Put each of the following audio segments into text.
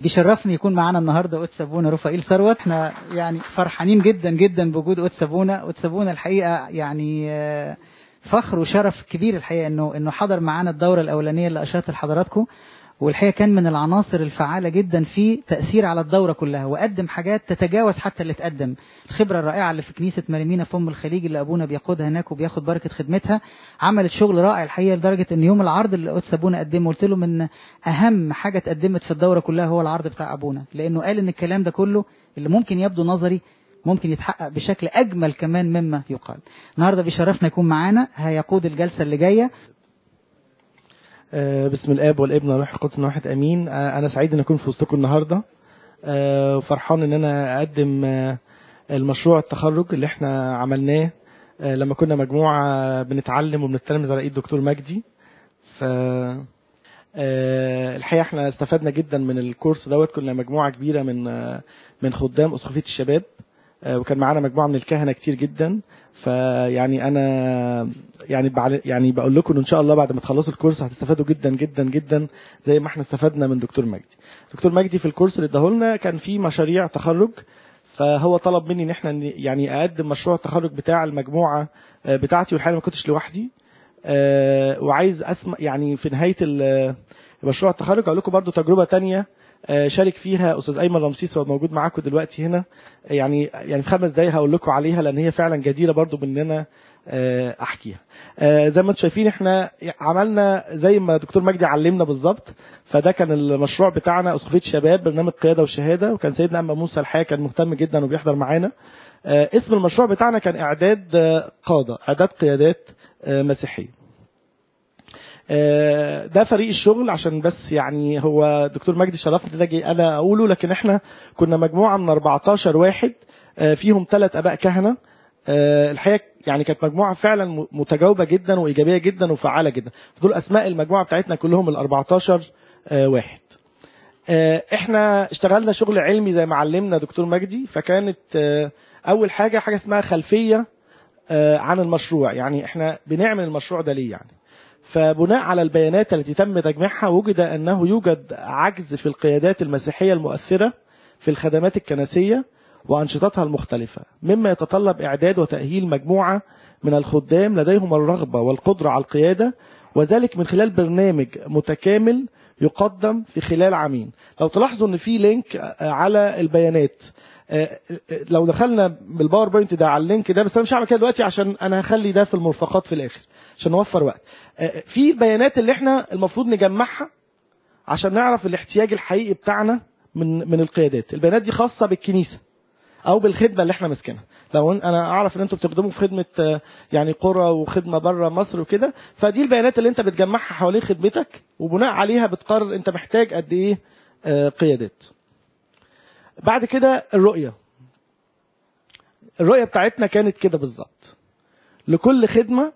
بيشرفني يكون معانا النهارده قدس ابونا رفائيل ثروت احنا يعني فرحانين جدا جدا بوجود قدس ابونا قدس ابونا الحقيقه يعني آه، فخر وشرف كبير الحقيقه انه انه حضر معانا الدوره الاولانيه اللي اشرت لحضراتكم والحقيقه كان من العناصر الفعاله جدا في تاثير على الدوره كلها وقدم حاجات تتجاوز حتى اللي اتقدم الخبره الرائعه اللي في كنيسه مريمينا في ام الخليج اللي ابونا بياخدها هناك وبياخد بركه خدمتها عملت شغل رائع الحقيقه لدرجه ان يوم العرض اللي قدس ابونا قدمه قلت له من اهم حاجه اتقدمت في الدوره كلها هو العرض بتاع ابونا لانه قال ان الكلام ده كله اللي ممكن يبدو نظري ممكن يتحقق بشكل اجمل كمان مما يقال النهارده بيشرفنا يكون معانا هيقود الجلسه اللي جايه آه، بسم الاب والابن والروح القدس واحد امين آه، انا سعيد ان اكون في وسطكم النهارده آه، وفرحان ان انا اقدم آه، المشروع التخرج اللي احنا عملناه آه، لما كنا مجموعه بنتعلم وبنتلمذ على ايد دكتور مجدي ف آه، الحقيقه احنا استفدنا جدا من الكورس دوت كنا مجموعه كبيره من آه، من خدام اسقفيه الشباب آه، وكان معانا مجموعه من الكهنه كتير جدا فيعني انا يعني بعل- يعني بقول لكم ان شاء الله بعد ما تخلصوا الكورس هتستفادوا جدا جدا جدا زي ما احنا استفدنا من دكتور مجدي دكتور مجدي في الكورس اللي اداهولنا كان في مشاريع تخرج فهو طلب مني ان احنا ن- يعني اقدم مشروع التخرج بتاع المجموعه آه، بتاعتي والحقيقه ما كنتش لوحدي آه، وعايز اسمع يعني في نهايه ال- مشروع التخرج اقول لكم برضو تجربه تانية آه، شارك فيها استاذ ايمن رمسيس هو موجود معاكم دلوقتي هنا يعني يعني في خمس دقايق هقول لكم عليها لان هي فعلا جديره برضو بان انا آه، احكيها آه، زي ما انتم شايفين احنا عملنا زي ما دكتور مجدي علمنا بالظبط فده كان المشروع بتاعنا اسقفيه شباب برنامج قياده وشهاده وكان سيدنا اما موسى الحقيقه كان مهتم جدا وبيحضر معانا آه، اسم المشروع بتاعنا كان اعداد آه، قاده اعداد قيادات آه، مسيحيه آه، ده فريق الشغل عشان بس يعني هو دكتور مجدي شرفني ده جاي انا اقوله لكن احنا كنا مجموعه من 14 واحد آه، فيهم ثلاث اباء كهنه آه، الحقيقه يعني كانت مجموعه فعلا م- متجاوبه جدا وايجابيه جدا وفعاله جدا دول اسماء المجموعه بتاعتنا كلهم ال 14 آه، واحد آه، احنا اشتغلنا شغل علمي زي ما علمنا دكتور مجدي فكانت آه، اول حاجه حاجه اسمها خلفيه آه، عن المشروع يعني احنا بنعمل المشروع ده ليه يعني فبناء على البيانات التي تم تجميعها وجد انه يوجد عجز في القيادات المسيحيه المؤثره في الخدمات الكنسيه وانشطتها المختلفه مما يتطلب اعداد وتاهيل مجموعه من الخدام لديهم الرغبه والقدره على القياده وذلك من خلال برنامج متكامل يقدم في خلال عامين لو تلاحظوا ان في لينك آه، على البيانات آه، آه، لو دخلنا بالباوربوينت ده على اللينك ده بس انا مش هعمل كده دلوقتي عشان انا هخلي ده في المرفقات في الاخر عشان نوفر وقت آه، في البيانات اللي احنا المفروض نجمعها عشان نعرف الاحتياج الحقيقي بتاعنا من من القيادات البيانات دي خاصه بالكنيسه او بالخدمه اللي احنا ماسكينها لو إن- انا اعرف ان انتوا بتخدموا في خدمه آه، يعني قرى وخدمه بره مصر وكده فدي البيانات اللي انت بتجمعها حوالين خدمتك وبناء عليها بتقرر انت محتاج قد ايه آه، قيادات بعد كده الرؤيه الرؤيه بتاعتنا كانت كده بالظبط لكل خدمه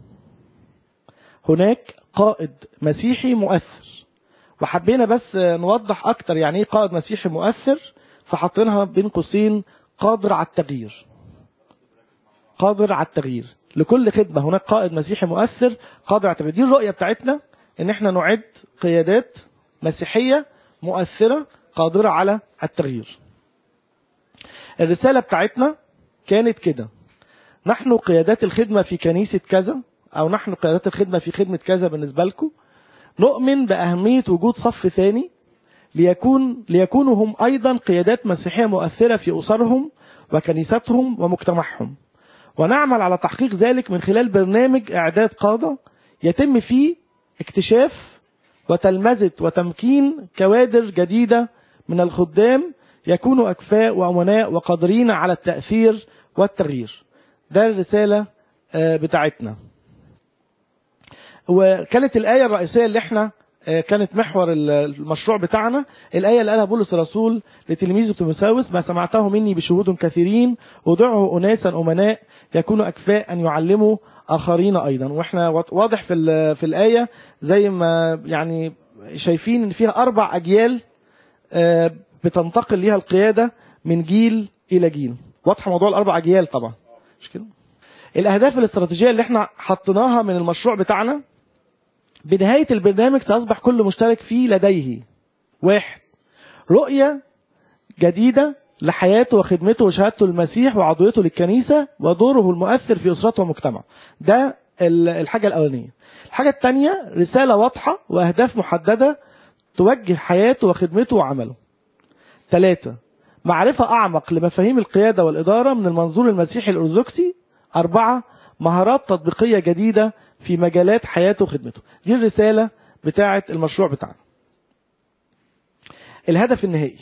هناك قائد مسيحي مؤثر وحبينا بس نوضح اكتر يعني ايه قائد مسيحي مؤثر فحطيناها بين قوسين قادر على التغيير قادر على التغيير لكل خدمة هناك قائد مسيحي مؤثر قادر على التغيير دي الرؤية بتاعتنا ان احنا نعد قيادات مسيحية مؤثرة قادرة على التغيير الرسالة بتاعتنا كانت كده نحن قيادات الخدمة في كنيسة كذا أو نحن قيادات الخدمة في خدمة كذا بالنسبة لكم نؤمن بأهمية وجود صف ثاني ليكون ليكونوا هم أيضا قيادات مسيحية مؤثرة في أسرهم وكنيستهم ومجتمعهم ونعمل على تحقيق ذلك من خلال برنامج إعداد قادة يتم فيه اكتشاف وتلمذة وتمكين كوادر جديدة من الخدام يكونوا أكفاء وأمناء وقادرين على التأثير والتغيير ده الرسالة آه، بتاعتنا وكانت الآية الرئيسية اللي احنا آه، كانت محور ال- المشروع بتاعنا الآية اللي قالها بولس الرسول لتلميذه تيموثاوس ما سمعته مني بشهود كثيرين ودعه أناسا أمناء يكونوا أكفاء أن يعلموا آخرين أيضا واحنا واض- واضح في ال- في الآية زي ما يعني شايفين إن فيها أربع أجيال آه، بتنتقل ليها القيادة من جيل إلى جيل واضح موضوع الأربع أجيال طبعا مش كده الأهداف الاستراتيجية اللي احنا حطيناها من المشروع بتاعنا بنهاية البرنامج سيصبح كل مشترك فيه لديه واحد رؤية جديدة لحياته وخدمته وشهادته للمسيح وعضويته للكنيسة ودوره المؤثر في أسرته ومجتمعه ده ال- الحاجة الأولانية الحاجة الثانية رسالة واضحة وأهداف محددة توجه حياته وخدمته وعمله ثلاثة معرفة أعمق لمفاهيم القيادة والإدارة من المنظور المسيحي الأرثوذكسي أربعة مهارات تطبيقية جديدة في مجالات حياته وخدمته دي الرسالة بتاعة المشروع بتاعنا الهدف النهائي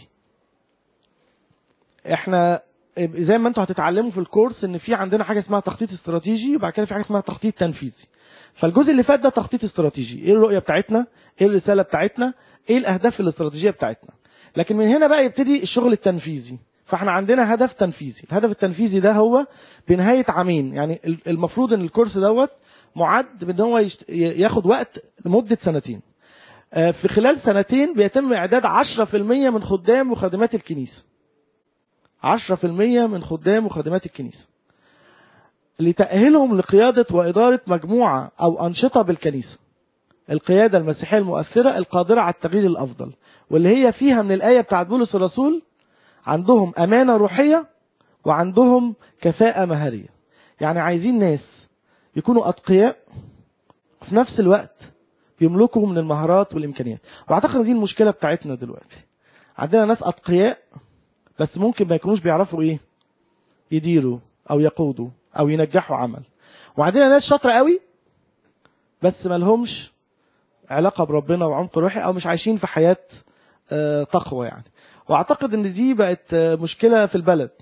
احنا زي ما انتوا هتتعلموا في الكورس ان في عندنا حاجه اسمها تخطيط استراتيجي وبعد كده في حاجه اسمها تخطيط تنفيذي فالجزء اللي فات ده تخطيط استراتيجي ايه الرؤيه بتاعتنا ايه الرساله بتاعتنا ايه الاهداف الاستراتيجيه بتاعتنا لكن من هنا بقى يبتدي الشغل التنفيذي فاحنا عندنا هدف تنفيذي الهدف التنفيذي ده هو بنهايه عامين يعني المفروض ان الكورس دوت معد بان هو يشت- ياخد وقت لمده سنتين آه، في خلال سنتين بيتم اعداد 10% من خدام وخادمات الكنيسه 10% من خدام وخادمات الكنيسه لتأهيلهم لقيادة وإدارة مجموعة أو أنشطة بالكنيسة القيادة المسيحية المؤثرة القادرة على التغيير الأفضل واللي هي فيها من الآية بتاعت بولس الرسول عندهم أمانة روحية وعندهم كفاءة مهارية يعني عايزين ناس يكونوا أتقياء في نفس الوقت يملكوا من المهارات والإمكانيات وأعتقد دي المشكلة بتاعتنا دلوقتي عندنا ناس أتقياء بس ممكن ما يكونوش بيعرفوا إيه يديروا أو يقودوا أو ينجحوا عمل وعندنا ناس شاطرة قوي بس ما لهمش علاقة بربنا وعمق روحي أو مش عايشين في حياة آه، تقوى يعني واعتقد ان دي بقت آه، مشكلة في البلد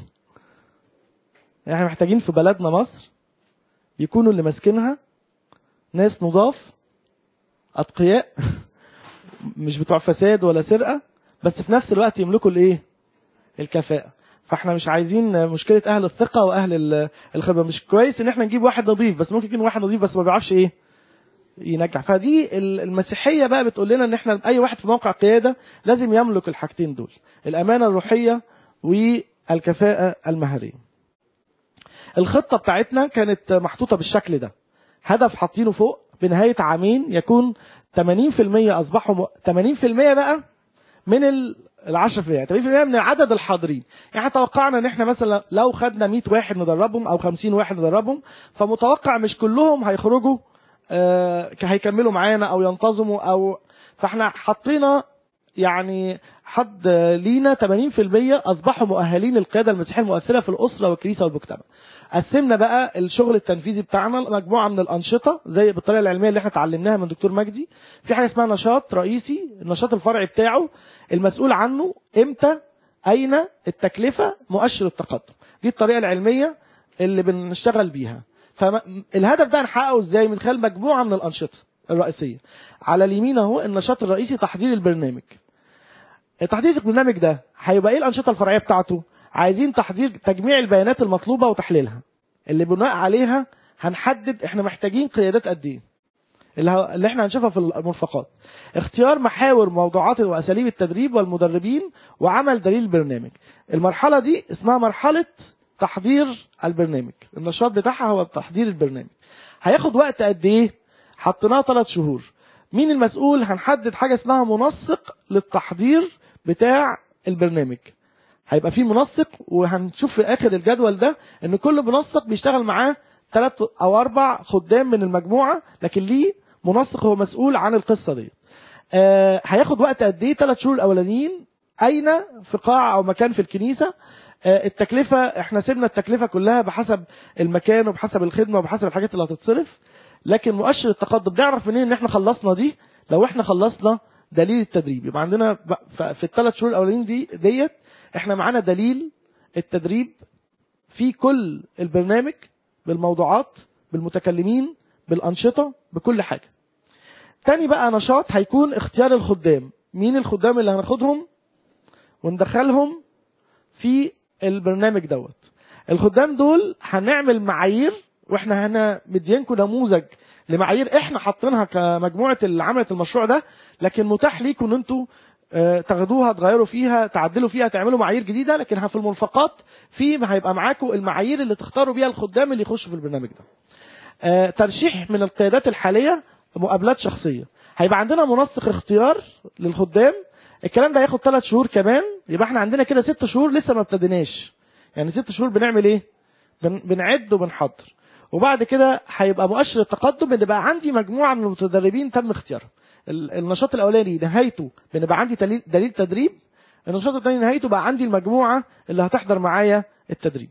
يعني احنا محتاجين في بلدنا مصر يكونوا اللي ماسكينها ناس نضاف اتقياء مش بتوع فساد ولا سرقة بس في نفس الوقت يملكوا الايه الكفاءة فاحنا مش عايزين مشكلة اهل الثقة واهل ال- الخبرة مش كويس ان احنا نجيب واحد نظيف بس ممكن يكون واحد نظيف بس ما بيعرفش ايه ينجح فدي ال- المسيحية بقى بتقول لنا ان احنا اي واحد في موقع قيادة لازم يملك الحاجتين دول الامانة الروحية والكفاءة المهرية الخطة بتاعتنا كانت محطوطة بالشكل ده هدف حاطينه فوق بنهاية عامين يكون 80% اصبحوا م... 80% بقى من ال ال 10% 80% من عدد الحاضرين يعني توقعنا ان احنا مثلا لو خدنا 100 واحد ندربهم او 50 واحد ندربهم فمتوقع مش كلهم هيخرجوا آه، هيكملوا معانا او ينتظموا او فاحنا حطينا يعني حد لينا 80% اصبحوا مؤهلين للقياده المسيحيه المؤثره في الاسره والكنيسه والمجتمع. قسمنا بقى الشغل التنفيذي بتاعنا لمجموعه من الانشطه زي بالطريقه العلميه اللي احنا اتعلمناها من دكتور مجدي في حاجه اسمها نشاط رئيسي النشاط الفرعي بتاعه المسؤول عنه امتى اين التكلفه مؤشر التقدم دي الطريقه العلميه اللي بنشتغل بيها فالهدف ده هنحققه ازاي من خلال مجموعه من الانشطه الرئيسيه على اليمين اهو النشاط الرئيسي تحضير البرنامج تحضير البرنامج ده هيبقى ايه الانشطه الفرعيه بتاعته عايزين تحضير تجميع البيانات المطلوبه وتحليلها اللي بناء عليها هنحدد احنا محتاجين قيادات قد ايه اللي, ه- اللي احنا هنشوفها في المرفقات اختيار محاور موضوعات واساليب التدريب والمدربين وعمل دليل البرنامج المرحله دي اسمها مرحله تحضير البرنامج النشاط بتاعها هو تحضير البرنامج هياخد وقت قد ايه حطيناه ثلاث شهور مين المسؤول هنحدد حاجه اسمها منسق للتحضير بتاع البرنامج هيبقى في منسق وهنشوف في اخر الجدول ده ان كل منسق بيشتغل معاه ثلاث او اربع خدام من المجموعه لكن ليه منسق هو مسؤول عن القصه دي آه هياخد وقت قد ايه ثلاث شهور الاولانيين اين في قاعه او مكان في الكنيسه آه التكلفه احنا سيبنا التكلفه كلها بحسب المكان وبحسب الخدمه وبحسب الحاجات اللي هتتصرف لكن مؤشر التقدم نعرف منين ان احنا خلصنا دي لو احنا خلصنا دليل التدريب يبقى عندنا ب- ف- في الثلاث شهور الاولانيين دي ديت احنا معانا دليل التدريب في كل البرنامج بالموضوعات بالمتكلمين بالانشطه بكل حاجه تاني بقى نشاط هيكون اختيار الخدام مين الخدام اللي هناخدهم وندخلهم في البرنامج دوت الخدام دول هنعمل معايير واحنا هنا مدينكم نموذج لمعايير احنا حاطينها كمجموعه اللي عملت المشروع ده لكن متاح ليكم ان انتوا آه، تاخدوها تغيروا فيها تعدلوا فيها تعملوا معايير جديده لكن في المرفقات في هيبقى معاكم المعايير اللي تختاروا بيها الخدام اللي يخشوا في البرنامج ده آه، ترشيح من القيادات الحاليه مقابلات شخصيه هيبقى عندنا منسق اختيار للخدام الكلام ده هياخد ثلاث شهور كمان يبقى احنا عندنا كده ست شهور لسه ما ابتديناش يعني ست شهور بنعمل ايه بن- بنعد وبنحضر وبعد كده هيبقى مؤشر التقدم ان بقى عندي مجموعه من المتدربين تم اختيارهم ال- النشاط الاولاني نهايته بنبقى عندي دليل, دليل تدريب النشاط الثاني نهايته بقى عندي المجموعه اللي هتحضر معايا التدريب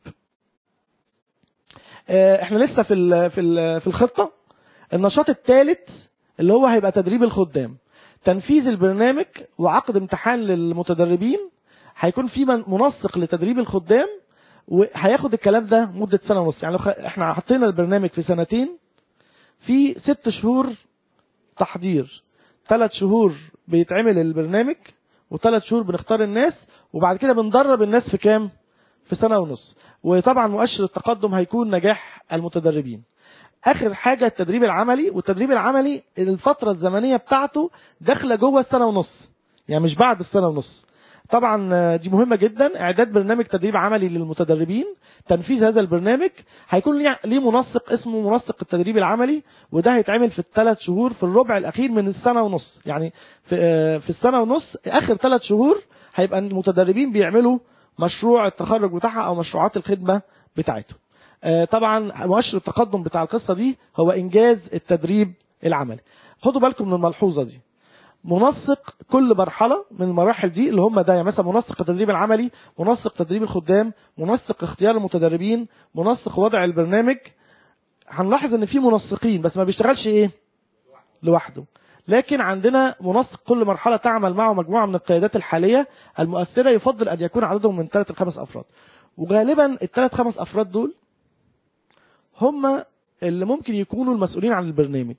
آه، احنا لسه في ال في ال في الخطه النشاط الثالث اللي هو هيبقى تدريب الخدام تنفيذ البرنامج وعقد امتحان للمتدربين هيكون في من- منسق لتدريب الخدام وهياخد الكلام ده مدة سنة ونص يعني لو خ- احنا حطينا البرنامج في سنتين في ست شهور تحضير ثلاث شهور بيتعمل البرنامج وثلاث شهور بنختار الناس وبعد كده بندرب الناس في كام في سنة ونص وطبعا مؤشر التقدم هيكون نجاح المتدربين اخر حاجه التدريب العملي والتدريب العملي الفتره الزمنيه بتاعته داخله جوه السنه ونص يعني مش بعد السنه ونص طبعا آه، دي مهمه جدا اعداد برنامج تدريب عملي للمتدربين تنفيذ هذا البرنامج هيكون ليه- ليه منسق اسمه منسق التدريب العملي وده هيتعمل في الثلاث شهور في الربع الاخير من السنه ونص يعني في آه، في السنه ونص اخر ثلاث شهور هيبقى المتدربين بيعملوا مشروع التخرج بتاعها او مشروعات الخدمه بتاعتهم آه، طبعا مؤشر التقدم بتاع القصه دي هو انجاز التدريب العملي خدوا بالكم من الملحوظه دي منسق كل مرحله من المراحل دي اللي هم ده يعني مثلا منسق التدريب العملي منسق تدريب الخدام منسق اختيار المتدربين منسق وضع البرنامج هنلاحظ ان في منسقين بس ما بيشتغلش ايه لوحده لكن عندنا منسق كل مرحله تعمل معه مجموعه من القيادات الحاليه المؤثره يفضل ان يكون عددهم من ثلاث لخمس افراد وغالبا الثلاث خمس افراد دول هم اللي ممكن يكونوا المسؤولين عن البرنامج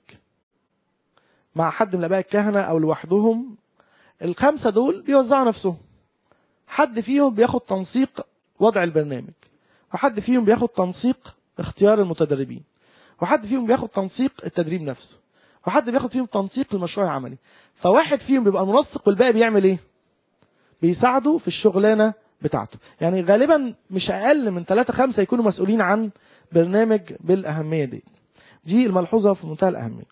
مع حد من الاباء الكهنه او لوحدهم الخمسه دول بيوزعوا نفسهم حد فيهم بياخد تنسيق وضع البرنامج وحد فيهم بياخد تنسيق اختيار المتدربين وحد فيهم بياخد تنسيق التدريب نفسه وحد بياخد فيهم تنسيق المشروع العملي فواحد فيهم بيبقى المنسق والباقي بيعمل ايه بيساعده في الشغلانه بتاعته يعني غالبا مش اقل من ثلاثة خمسة يكونوا مسؤولين عن برنامج بالاهميه دي دي الملحوظه في منتهى الاهميه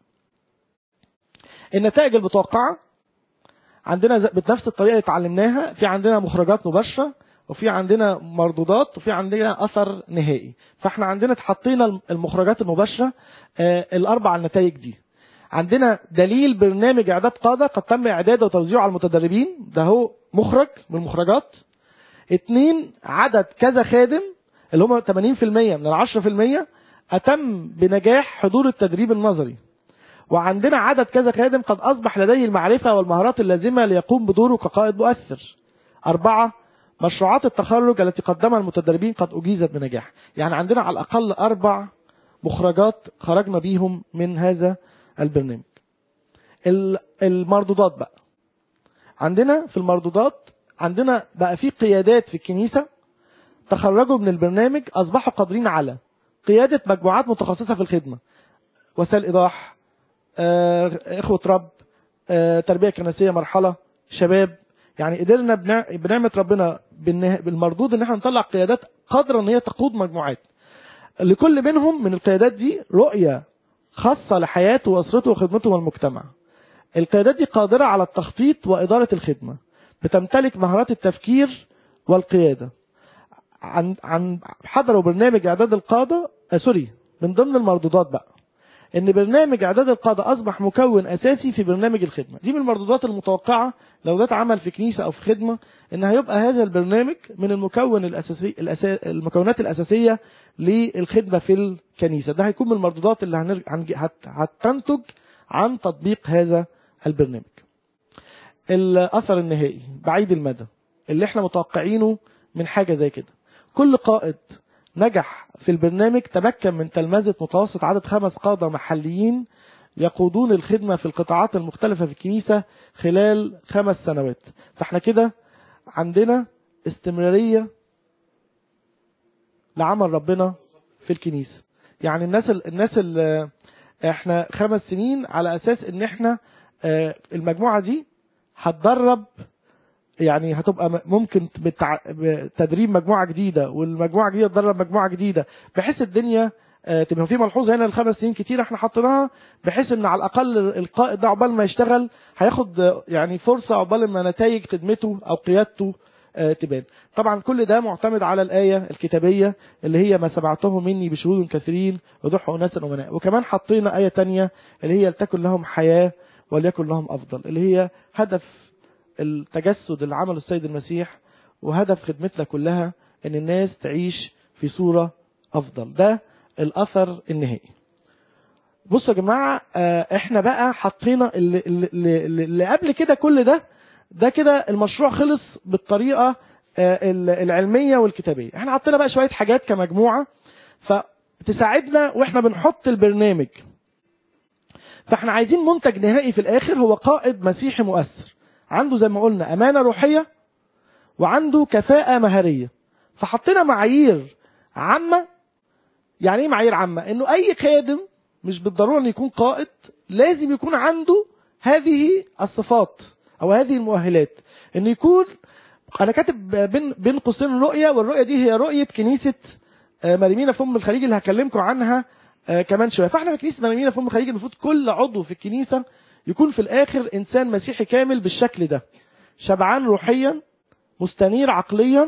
النتائج المتوقعه عندنا ز- بنفس الطريقه اللي اتعلمناها في عندنا مخرجات مباشره وفي عندنا مردودات وفي عندنا اثر نهائي فاحنا عندنا اتحطينا الم- المخرجات المباشره آه، الاربع النتائج دي عندنا دليل برنامج اعداد قاده قد تم اعداده وتوزيعه على المتدربين ده هو مخرج من المخرجات اتنين عدد كذا خادم اللي هم 80% من ال 10% اتم بنجاح حضور التدريب النظري وعندنا عدد كذا خادم قد أصبح لديه المعرفة والمهارات اللازمة ليقوم بدوره كقائد مؤثر أربعة مشروعات التخرج التي قدمها المتدربين قد أجيزت بنجاح يعني عندنا على الأقل أربع مخرجات خرجنا بيهم من هذا البرنامج ال- المردودات بقى عندنا في المردودات عندنا بقى في قيادات في الكنيسة تخرجوا من البرنامج أصبحوا قادرين على قيادة مجموعات متخصصة في الخدمة وسائل إيضاح آه، إخوة رب آه، تربية كنسية مرحلة شباب يعني قدرنا بنع- بنعمة ربنا بالنها- بالمردود ان احنا نطلع قيادات قادرة ان هي تقود مجموعات لكل منهم من القيادات دي رؤية خاصة لحياته وأسرته وخدمته والمجتمع القيادات دي قادرة على التخطيط وإدارة الخدمة بتمتلك مهارات التفكير والقيادة عن عن حضروا برنامج إعداد القادة آه سوري من ضمن المردودات بقى ان برنامج اعداد القاده اصبح مكون اساسي في برنامج الخدمه دي من المردودات المتوقعه لو ده اتعمل في كنيسه او في خدمه ان هيبقى هذا البرنامج من المكون الاساسي الأسا... المكونات الاساسيه للخدمه في الكنيسه ده هيكون من المردودات اللي هنرج... هنج... هت... هتنتج عن تطبيق هذا البرنامج الاثر النهائي بعيد المدى اللي احنا متوقعينه من حاجه زي كده كل قائد نجح في البرنامج تمكن من تلمذة متوسط عدد خمس قادة محليين يقودون الخدمة في القطاعات المختلفة في الكنيسة خلال خمس سنوات فاحنا كده عندنا استمرارية لعمل ربنا في الكنيسة يعني الناس ال الناس ال احنا خمس سنين على اساس ان احنا آه، المجموعة دي هتدرب يعني هتبقى م- ممكن بتع... بتدريب مجموعه جديده والمجموعه الجديده تدرب مجموعه جديده بحيث الدنيا آه، تبقى في ملحوظه هنا الخمس سنين كتير احنا حطيناها بحيث ان على الاقل القائد ده عقبال ما يشتغل هياخد آه، يعني فرصه عقبال ما نتائج خدمته او قيادته آه، تبان طبعا كل ده معتمد على الايه الكتابيه اللي هي ما سمعته مني بشهود كثيرين وضحوا اناس امناء وكمان حطينا ايه تانية اللي هي لتكن لهم حياه وليكن لهم افضل اللي هي هدف التجسد اللي عمله السيد المسيح وهدف خدمتنا كلها ان الناس تعيش في صوره افضل ده الاثر النهائي بصوا يا جماعه آه، احنا بقى حطينا اللي, اللي, اللي قبل كده كل ده ده كده المشروع خلص بالطريقه آه، ال- العلميه والكتابيه احنا حطينا بقى شويه حاجات كمجموعه فتساعدنا واحنا بنحط البرنامج فاحنا عايزين منتج نهائي في الاخر هو قائد مسيحي مؤثر عنده زي ما قلنا امانه روحيه وعنده كفاءه مهاريه فحطينا معايير عامه يعني ايه معايير عامه انه اي خادم مش بالضروره انه يكون قائد لازم يكون عنده هذه الصفات او هذه المؤهلات انه يكون انا كاتب بين بين قوسين رؤيه والرؤيه دي هي رؤيه كنيسه آه، مريمينا في ام الخليج اللي هكلمكم عنها آه، كمان شويه فاحنا في كنيسه مريمينا في ام الخليج المفروض كل عضو في الكنيسه يكون في الاخر انسان مسيحي كامل بالشكل ده شبعان روحيا مستنير عقليا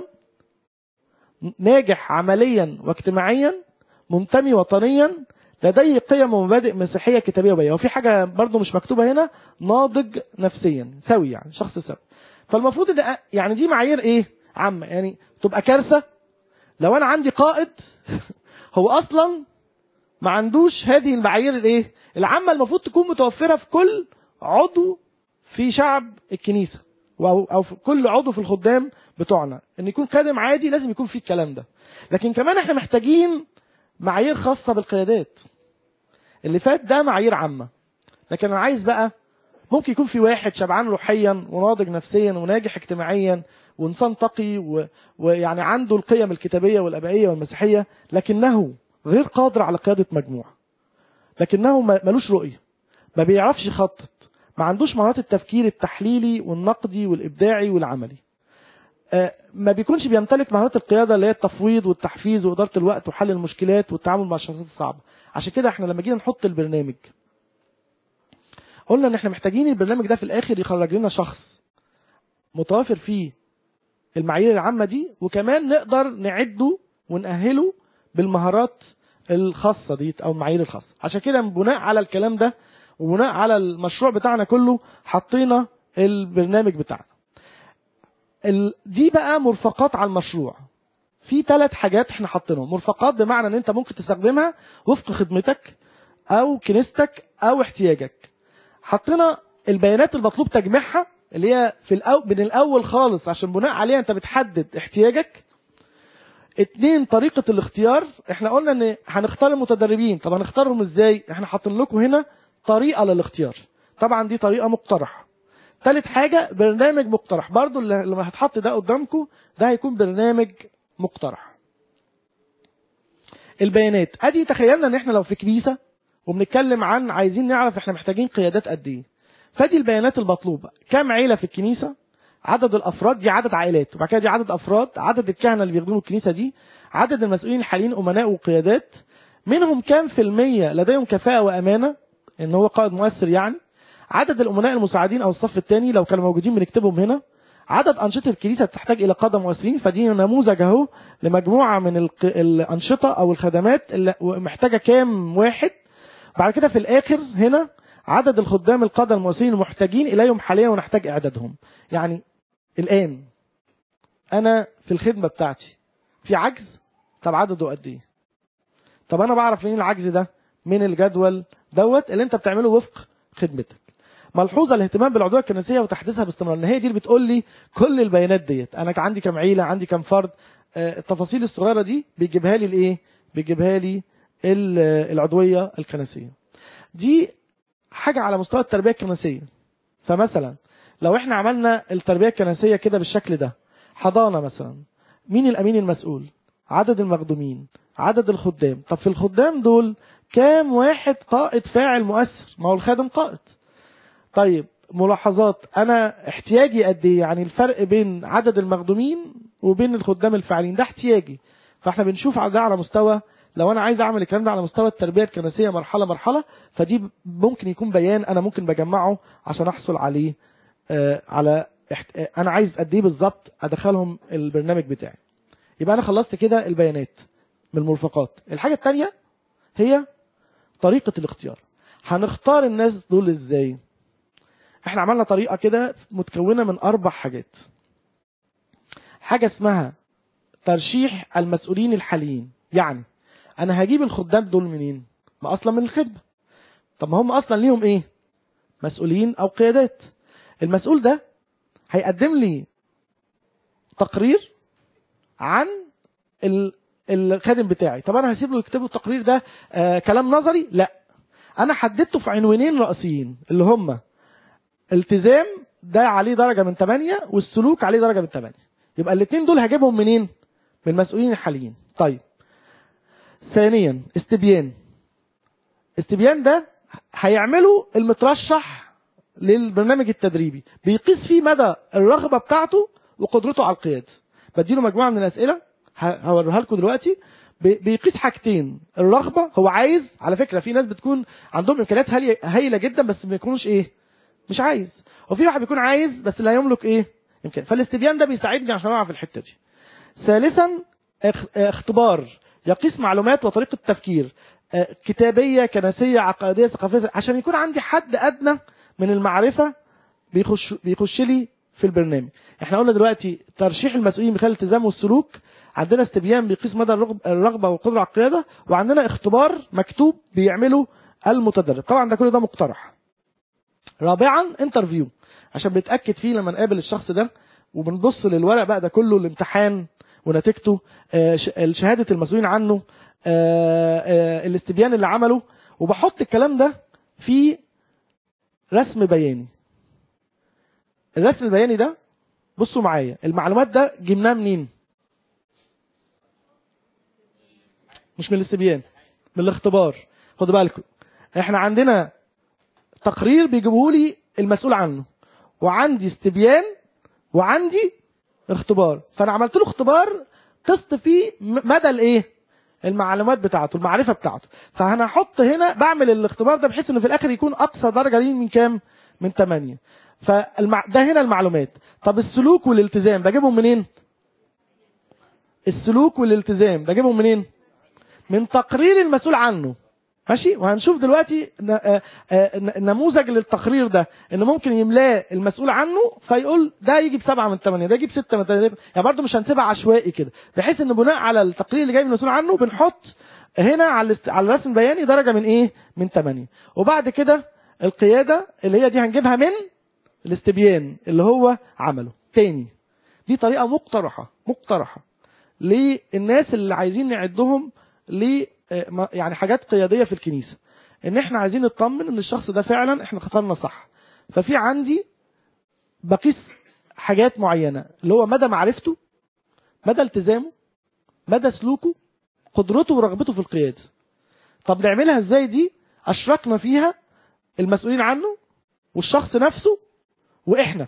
ناجح عمليا واجتماعيا منتمي وطنيا لديه قيم ومبادئ مسيحيه كتابيه وبيئيه وفي حاجه برضو مش مكتوبه هنا ناضج نفسيا سوي يعني شخص سوي فالمفروض ان يعني دي معايير ايه عامه يعني تبقى كارثه لو انا عندي قائد هو اصلا ما عندوش هذه المعايير الايه العامه المفروض تكون متوفره في كل عضو في شعب الكنيسه او او في كل عضو في الخدام بتوعنا ان يكون خادم عادي لازم يكون فيه الكلام ده لكن كمان احنا محتاجين معايير خاصه بالقيادات اللي فات ده معايير عامه لكن انا عايز بقى ممكن يكون في واحد شبعان روحيا وناضج نفسيا وناجح اجتماعيا وانسان تقي و... ويعني عنده القيم الكتابيه والابائيه والمسيحيه لكنه غير قادر على قياده مجموعه لكنه ما- ملوش رؤيه ما بيعرفش يخطط ما عندوش مهارات التفكير التحليلي والنقدي والابداعي والعملي آه، ما بيكونش بيمتلك مهارات القياده اللي هي التفويض والتحفيز واداره الوقت وحل المشكلات والتعامل مع الشخصيات الصعبه عشان كده احنا لما جينا نحط البرنامج قلنا ان احنا محتاجين البرنامج ده في الاخر يخرج لنا شخص متوافر فيه المعايير العامه دي وكمان نقدر نعده ونأهله بالمهارات الخاصه دي او المعايير الخاصه عشان كده بناء على الكلام ده وبناء على المشروع بتاعنا كله حطينا البرنامج بتاعنا ال... دي بقى مرفقات على المشروع في ثلاث حاجات احنا حاطينهم مرفقات بمعنى ان انت ممكن تستخدمها وفق خدمتك او كنيستك او احتياجك حطينا البيانات المطلوب تجميعها اللي هي في الأو... من الاول خالص عشان بناء عليها انت بتحدد احتياجك اتنين طريقة الاختيار احنا قلنا ان هنختار المتدربين طب هنختارهم ازاي احنا حاطين لكم هنا طريقة للاختيار طبعا دي طريقة مقترحة تالت حاجة برنامج مقترح برضو اللي لما هتحط ده قدامكم ده هيكون برنامج مقترح البيانات ادي تخيلنا ان احنا لو في كنيسة وبنتكلم عن عايزين نعرف احنا محتاجين قيادات قد ايه فدي البيانات المطلوبة كام عيلة في الكنيسة عدد الافراد دي عدد عائلات وبعد كده دي عدد افراد عدد الكهنة اللي بيخدموا الكنيسة دي عدد المسؤولين الحاليين امناء وقيادات منهم كام في المية لديهم كفاءة وامانة ان هو قائد مؤثر يعني عدد الامناء المساعدين او الصف الثاني لو كانوا موجودين بنكتبهم هنا عدد انشطه الكنيسه تحتاج الى قاده مؤثرين فدي نموذج اهو لمجموعه من الق- الانشطه او الخدمات اللي محتاجه كام واحد بعد كده في الاخر هنا عدد الخدام القاده المؤثرين المحتاجين اليهم حاليا ونحتاج اعدادهم يعني الان انا في الخدمه بتاعتي في عجز طب عدده قد ايه طب انا بعرف منين العجز ده من الجدول دوت اللي انت بتعمله وفق خدمتك ملحوظه الاهتمام بالعضويه الكنسيه وتحديثها باستمرار ان هي دي اللي بتقول لي كل البيانات ديت انا عندي كام عيله عندي كام فرد آه، التفاصيل الصغيره دي بيجيبها لي الايه بيجيبها لي ال- آه، العضويه الكنسيه دي حاجه على مستوى التربيه الكنسيه فمثلا لو احنا عملنا التربيه الكنسيه كده بالشكل ده حضانه مثلا مين الامين المسؤول عدد المخدومين عدد الخدام طب في الخدام دول كام واحد قائد فاعل مؤثر ما هو الخادم قائد طيب ملاحظات انا احتياجي قد ايه يعني الفرق بين عدد المخدومين وبين الخدام الفاعلين ده احتياجي فاحنا بنشوف على ده على مستوى لو انا عايز اعمل الكلام ده على مستوى التربيه الكنسيه مرحله مرحله فدي ممكن يكون بيان انا ممكن بجمعه عشان احصل عليه آه، على احت... آه، انا عايز قد ايه بالظبط ادخلهم البرنامج بتاعي يبقى انا خلصت كده البيانات من المرفقات الحاجه الثانيه هي طريقه الاختيار هنختار الناس دول ازاي احنا عملنا طريقه كده متكونه من اربع حاجات حاجه اسمها ترشيح المسؤولين الحاليين يعني انا هجيب الخدام دول منين ما اصلا من الخدمه طب ما هم اصلا ليهم ايه مسؤولين او قيادات المسؤول ده هيقدم لي تقرير عن ال- الخادم بتاعي طب انا هسيب له يكتبوا التقرير ده آه كلام نظري لا انا حددته في عنوانين رئيسيين اللي هم التزام ده عليه درجه من 8 والسلوك عليه درجه من 8 يبقى الاثنين دول هجيبهم منين من المسؤولين الحاليين طيب ثانيا استبيان استبيان ده هيعمله المترشح للبرنامج التدريبي بيقيس فيه مدى الرغبه بتاعته وقدرته على القياده بديله مجموعه من الاسئله ه- هوريها لكم دلوقتي بي- بيقيس حاجتين الرغبه هو عايز على فكره في ناس بتكون عندهم امكانيات هالية- هايله جدا بس ما يكونوش ايه مش عايز وفي واحد بيكون عايز بس لا يملك ايه يمكن فالاستبيان ده بيساعدني عشان اعرف الحته دي ثالثا اخ- اختبار يقيس معلومات وطريقه تفكير آه، كتابيه كنسيه عقائديه ثقافيه عشان يكون عندي حد ادنى من المعرفه بيخش بيخش لي في البرنامج احنا قلنا دلوقتي ترشيح المسؤولين من خلال الالتزام والسلوك عندنا استبيان بيقيس مدى الرغب- الرغبه والقدره على القياده وعندنا اختبار مكتوب بيعمله المتدرب طبعا ده كل ده مقترح رابعا انترفيو عشان بنتاكد فيه لما نقابل الشخص ده وبنبص للورق بقى ده كله الامتحان ونتيجته آه، ش- شهاده المسؤولين عنه آه، آه، الاستبيان اللي عمله وبحط الكلام ده في رسم بياني الرسم البياني ده بصوا معايا المعلومات ده جبناها منين مش من الاستبيان من الاختبار خدوا بالكم احنا عندنا تقرير بيجيبه لي المسؤول عنه وعندي استبيان وعندي اختبار فانا عملت له اختبار قست فيه م- مدى الايه المعلومات بتاعته المعرفه بتاعته فانا هحط هنا بعمل الاختبار ده بحيث انه في الاخر يكون اقصى درجه ليه من كام من 8 فالمع... ده هنا المعلومات طب السلوك والالتزام بجيبهم منين السلوك والالتزام بجيبهم منين من تقرير المسؤول عنه ماشي وهنشوف دلوقتي ن- آه، آه، ن- نموذج للتقرير ده ان ممكن يملاه المسؤول عنه فيقول ده يجي بسبعه من ثمانيه ده يجي بسته من ثمانيه يعني برضه مش هنسيبها عشوائي كده بحيث ان بناء على التقرير اللي جاي من المسؤول عنه بنحط هنا على الاست- على الرسم البياني درجه من ايه؟ من ثمانيه وبعد كده القياده اللي هي دي هنجيبها من الاستبيان اللي هو عمله تاني دي طريقه مقترحه مقترحه للناس اللي عايزين نعدهم ل آه، ما- يعني حاجات قياديه في الكنيسه ان احنا عايزين نطمن ان الشخص ده فعلا احنا اخترنا صح ففي عندي بقيس حاجات معينه اللي هو مدى معرفته مدى التزامه مدى سلوكه قدرته ورغبته في القياده طب نعملها ازاي دي اشركنا فيها المسؤولين عنه والشخص نفسه واحنا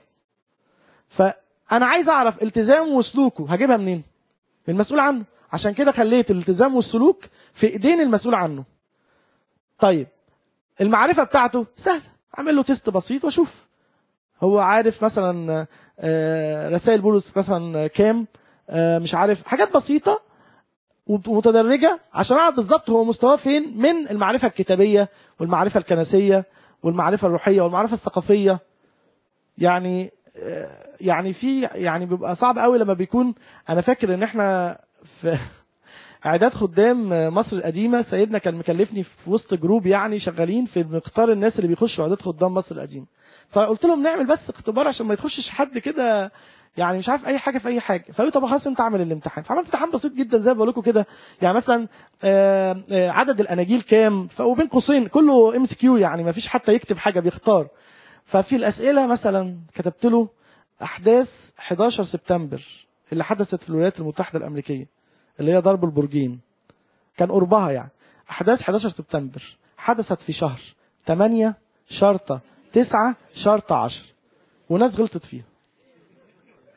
فانا عايز اعرف التزامه وسلوكه هجيبها منين من المسؤول عنه عشان كده خليت الالتزام والسلوك في ايدين المسؤول عنه طيب المعرفه بتاعته سهله اعمل له تيست بسيط واشوف هو عارف مثلا آه، رسائل بولس مثلا كام آه، مش عارف حاجات بسيطه ومتدرجه عشان اعرف بالظبط هو مستواه فين من المعرفه الكتابيه والمعرفه الكنسيه والمعرفه الروحيه والمعرفه الثقافيه يعني آه، يعني في يعني بيبقى صعب قوي لما بيكون انا فاكر ان احنا في اعداد خدام مصر القديمه سيدنا كان مكلفني في وسط جروب يعني شغالين في مقدار الناس اللي بيخشوا اعداد خدام مصر القديمه فقلت لهم نعمل بس اختبار عشان ما يخشش حد كده يعني مش عارف اي حاجه في اي حاجه فقالوا طب خلاص انت اعمل الامتحان فعملت امتحان بسيط جدا زي ما بقول لكم كده يعني مثلا آه، آه، عدد الاناجيل كام ف- وبين قوسين كله ام سي كيو يعني ما فيش حتى يكتب حاجه بيختار ففي الاسئله مثلا كتبت له احداث 11 سبتمبر اللي حدثت في الولايات المتحده الامريكيه اللي هي ضرب البرجين كان قربها يعني احداث 11 سبتمبر حدثت في شهر 8 شرطه 9 شرطه 10 وناس غلطت فيها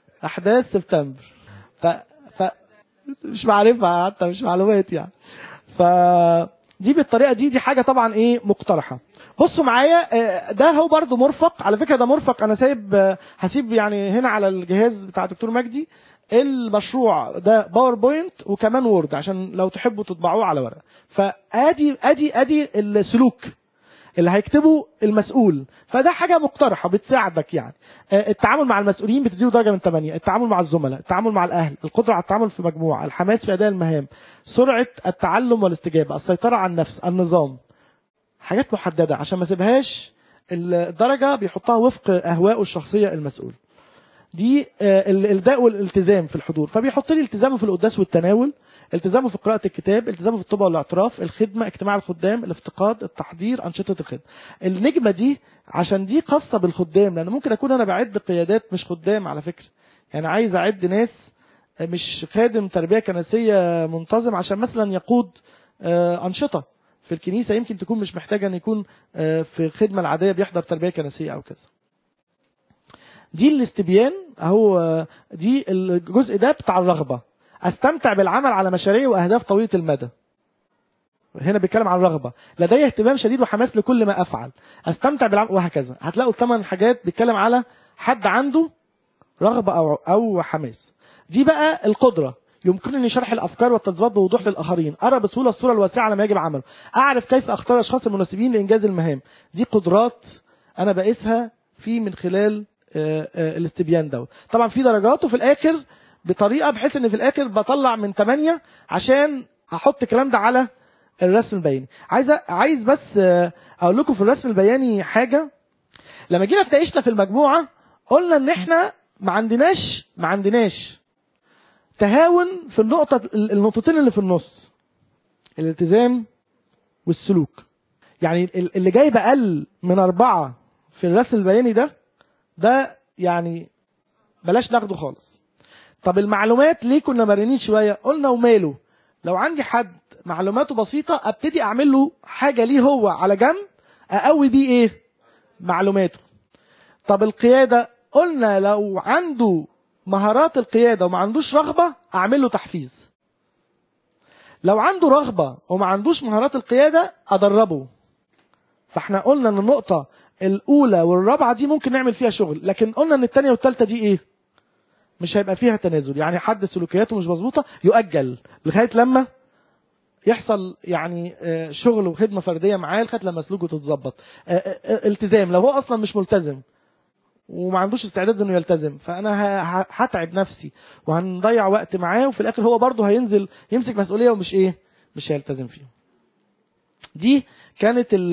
احداث سبتمبر ف... ف... مش معرفة حتى مش معلومات يعني فدي بالطريقه دي دي حاجه طبعا ايه مقترحه بصوا معايا آه، ده هو برضو مرفق على فكره ده مرفق انا سايب آه، هسيب يعني هنا على الجهاز بتاع دكتور مجدي المشروع ده باوربوينت وكمان وورد عشان لو تحبوا تطبعوه على ورقه فادي ادي ادي السلوك اللي هيكتبه المسؤول فده حاجه مقترحه بتساعدك يعني آه، التعامل مع المسؤولين بتديله درجه من 8 التعامل مع الزملاء التعامل مع الاهل القدره على التعامل في مجموعه الحماس في اداء المهام سرعه التعلم والاستجابه السيطره على النفس النظام حاجات محدده عشان ما سيبهاش الدرجه بيحطها وفق اهوائه الشخصيه المسؤول دي آه، ال- الاداء والالتزام في الحضور فبيحط لي التزامه في القداس والتناول التزامه في قراءة الكتاب التزامه في الطبع والاعتراف الخدمة اجتماع الخدام الافتقاد التحضير أنشطة الخدمة النجمة دي عشان دي خاصة بالخدام لأن ممكن أكون أنا بعد قيادات مش خدام على فكرة يعني عايز أعد ناس مش خادم تربية كنسية منتظم عشان مثلا يقود آه، أنشطة في الكنيسة يمكن تكون مش محتاجة أن يكون آه، في الخدمة العادية بيحضر تربية كنسية أو كذا دي الاستبيان اهو آه، دي الجزء ده بتاع الرغبة استمتع بالعمل على مشاريع واهداف طويلة المدى هنا بيتكلم عن الرغبة لدي اهتمام شديد وحماس لكل ما افعل استمتع بالعمل وهكذا هتلاقوا الثمان حاجات بيتكلم على حد عنده رغبة او او حماس دي بقى القدرة يمكنني شرح الافكار والتظبيط بوضوح للاخرين ارى بسهوله الصوره الواسعه على ما يجب عمله اعرف كيف اختار الاشخاص المناسبين لانجاز المهام دي قدرات انا بقيسها في من خلال آه، آه، الاستبيان دوت طبعا في درجات وفي الاخر بطريقه بحيث ان في الاخر بطلع من 8 عشان احط الكلام ده على الرسم البياني عايز أ- عايز بس آه، اقول لكم في الرسم البياني حاجه لما جينا اتناقشنا في المجموعه قلنا ان احنا ما عندناش ما عندناش تهاون في النقطه النقطتين اللي في النص الالتزام والسلوك يعني ال- اللي جايب اقل من اربعه في الرسم البياني ده ده يعني بلاش ناخده خالص طب المعلومات ليه كنا مرنين شويه قلنا وماله لو عندي حد معلوماته بسيطه ابتدي اعمل له حاجه ليه هو على جنب اقوي بيه ايه معلوماته طب القياده قلنا لو عنده مهارات القياده وما عندوش رغبه اعمل له تحفيز لو عنده رغبه وما عندوش مهارات القياده ادربه فاحنا قلنا ان النقطه الاولى والرابعه دي ممكن نعمل فيها شغل لكن قلنا ان الثانيه والثالثه دي ايه مش هيبقى فيها تنازل يعني حد سلوكياته مش مظبوطه يؤجل لغايه لما يحصل يعني آه، شغل وخدمه فرديه معاه لغايه لما سلوكه تتظبط آه، آه، التزام لو هو اصلا مش ملتزم وما عندوش استعداد انه يلتزم فانا ه- ه- هتعب نفسي وهنضيع وقت معاه وفي الاخر هو برضه هينزل يمسك مسؤوليه ومش ايه مش هيلتزم فيه دي كانت ال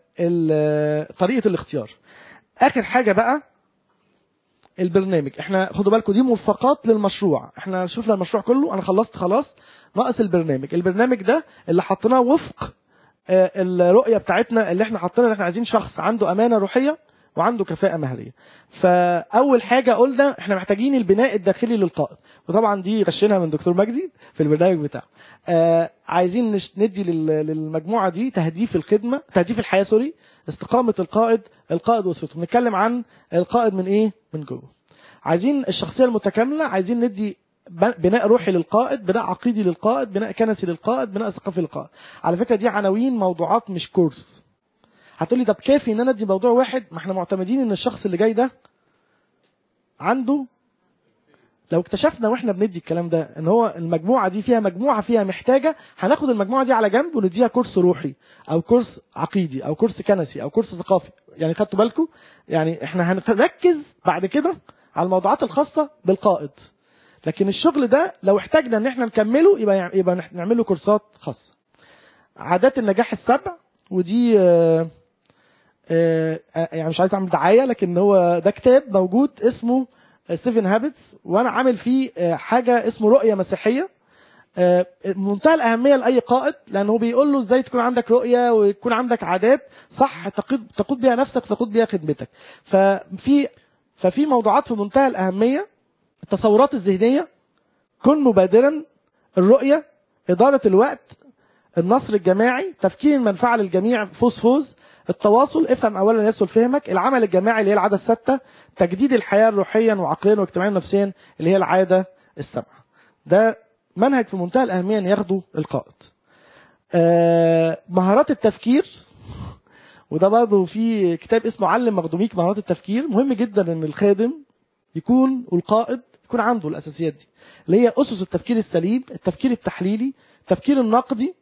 ال طريقه الاختيار اخر حاجه بقى البرنامج احنا خدوا بالكم دي مرفقات للمشروع احنا شفنا المشروع كله انا خلصت خلاص ناقص البرنامج البرنامج ده اللي حطيناه وفق آه، الرؤيه بتاعتنا اللي احنا حطينا ان احنا عايزين شخص عنده امانه روحيه وعنده كفاءه مهريه فاول حاجه قلنا احنا محتاجين البناء الداخلي للقائد وطبعا دي غشينها من دكتور مجدي في البرنامج بتاعه آه عايزين نش- ندي لل- للمجموعه دي تهديف الخدمه تهديف الحياه سوري استقامه القائد القائد وصفته بنتكلم عن القائد من ايه من جوه عايزين الشخصيه المتكامله عايزين ندي ب- بناء روحي للقائد بناء عقيدي للقائد بناء كنسي للقائد بناء ثقافي للقائد على فكره دي عناوين موضوعات مش كورس هتقولي طب كافي ان انا ادي موضوع واحد ما احنا معتمدين ان الشخص اللي جاي ده عنده لو اكتشفنا واحنا بندي الكلام ده ان هو المجموعه دي فيها مجموعه فيها محتاجه هناخد المجموعه دي على جنب ونديها كورس روحي او كورس عقيدي او كورس كنسي او كورس ثقافي يعني خدتوا بالكم يعني احنا هنركز بعد كده على الموضوعات الخاصه بالقائد لكن الشغل ده لو احتاجنا ان احنا نكمله يبقى يبقى نح- نعمل له كورسات خاصه عادات النجاح السبع ودي آه، آه، آه، يعني مش عايز اعمل دعايه لكن هو ده كتاب موجود اسمه سيفن هابتس وانا عامل فيه آه، حاجه اسمه رؤيه مسيحيه آه، منتهى الاهميه لاي قائد لانه بيقول له ازاي تكون عندك رؤيه ويكون عندك عادات صح تقود تقود بيها نفسك تقود بيها خدمتك ففي ففي موضوعات في منتهى الاهميه التصورات الذهنيه كن مبادرا الرؤيه اداره الوقت النصر الجماعي تفكير المنفعه للجميع فوز فوز التواصل افهم اولا يسهل فهمك العمل الجماعي اللي هي العاده السادسه تجديد الحياه روحيا وعقليا واجتماعيا ونفسيا اللي هي العاده السبعه ده منهج في منتهى الاهميه ان ياخده القائد آه، مهارات التفكير وده برضه في كتاب اسمه علم مخدوميك مهارات التفكير مهم جدا ان الخادم يكون والقائد يكون عنده الاساسيات دي اللي هي اسس التفكير السليم التفكير التحليلي التفكير النقدي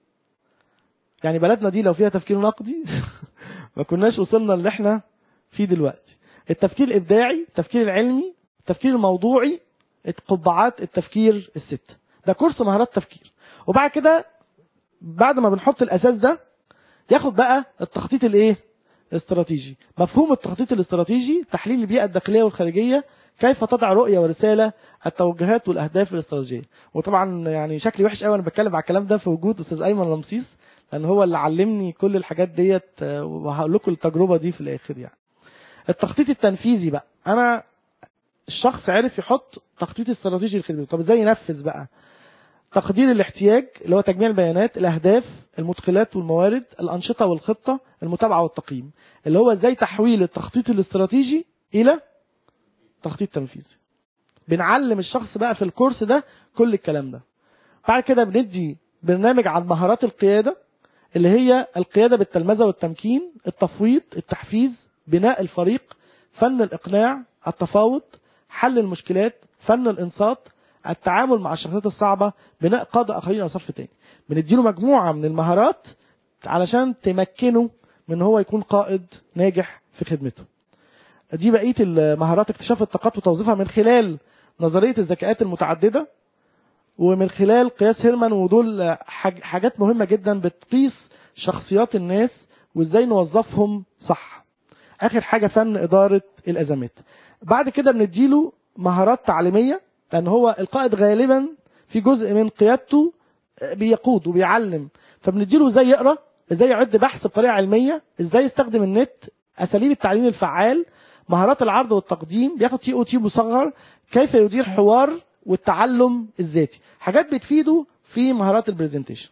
يعني بلدنا دي لو فيها تفكير نقدي ما كناش وصلنا اللي احنا فيه دلوقتي التفكير الابداعي التفكير العلمي التفكير الموضوعي قبعات التفكير الست ده كورس مهارات تفكير وبعد كده بعد ما بنحط الاساس ده ياخد بقى التخطيط الايه الاستراتيجي مفهوم التخطيط الاستراتيجي تحليل البيئه الداخليه والخارجيه كيف تضع رؤيه ورساله التوجهات والاهداف الاستراتيجيه وطبعا يعني شكلي وحش قوي انا بتكلم على الكلام ده في وجود استاذ ايمن رمسيس لان هو اللي علمني كل الحاجات ديت آه، وهقول لكم التجربه دي في الاخر يعني التخطيط التنفيذي بقى انا الشخص عرف يحط تخطيط استراتيجي للخدمه طب ازاي ينفذ بقى تقدير الاحتياج اللي هو تجميع البيانات الاهداف المدخلات والموارد الانشطه والخطه المتابعه والتقييم اللي هو ازاي تحويل التخطيط الاستراتيجي الى تخطيط تنفيذي بنعلم الشخص بقى في الكورس ده كل الكلام ده بعد كده بندي برنامج عن مهارات القياده اللي هي القياده بالتلمذه والتمكين التفويض التحفيز بناء الفريق فن الاقناع التفاوض حل المشكلات فن الانصات التعامل مع الشخصيات الصعبه بناء قاده اخرين او صف تاني بنديله مجموعه من المهارات علشان تمكنه من ان هو يكون قائد ناجح في خدمته دي بقيه المهارات اكتشاف الطاقات وتوظيفها من خلال نظريه الذكاءات المتعدده ومن خلال قياس هيرمان ودول حاج- حاجات مهمه جدا بتقيس شخصيات الناس وازاي نوظفهم صح اخر حاجه فن اداره الازمات بعد كده بنديله مهارات تعليميه لان هو القائد غالبا في جزء من قيادته بيقود وبيعلم فبنديله ازاي يقرا ازاي يعد بحث بطريقه علميه ازاي يستخدم النت اساليب التعليم الفعال مهارات العرض والتقديم بياخد تي او تي مصغر كيف يدير حوار والتعلم الذاتي حاجات بتفيده في مهارات البرزنتيشن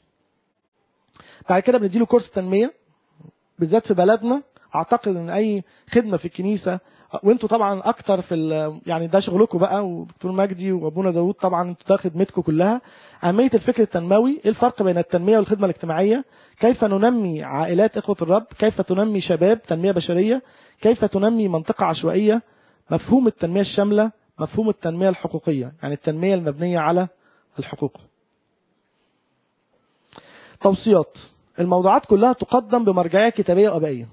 بعد كده بنديله كورس تنميه بالذات في بلدنا اعتقد ان اي خدمه في الكنيسه وانتوا طبعا اكتر في ال- يعني ده شغلكم بقى ودكتور مجدي وابونا داوود طبعا انتوا ده خدمتكم كلها اهميه الفكر التنموي ايه الفرق بين التنميه والخدمه الاجتماعيه كيف ننمي عائلات اخوه الرب كيف تنمي شباب تنميه بشريه كيف تنمي منطقه عشوائيه مفهوم التنميه الشامله مفهوم التنميه الحقوقيه يعني التنميه المبنيه على الحقوق توصيات الموضوعات كلها تقدم بمرجعيه كتابيه وابائيه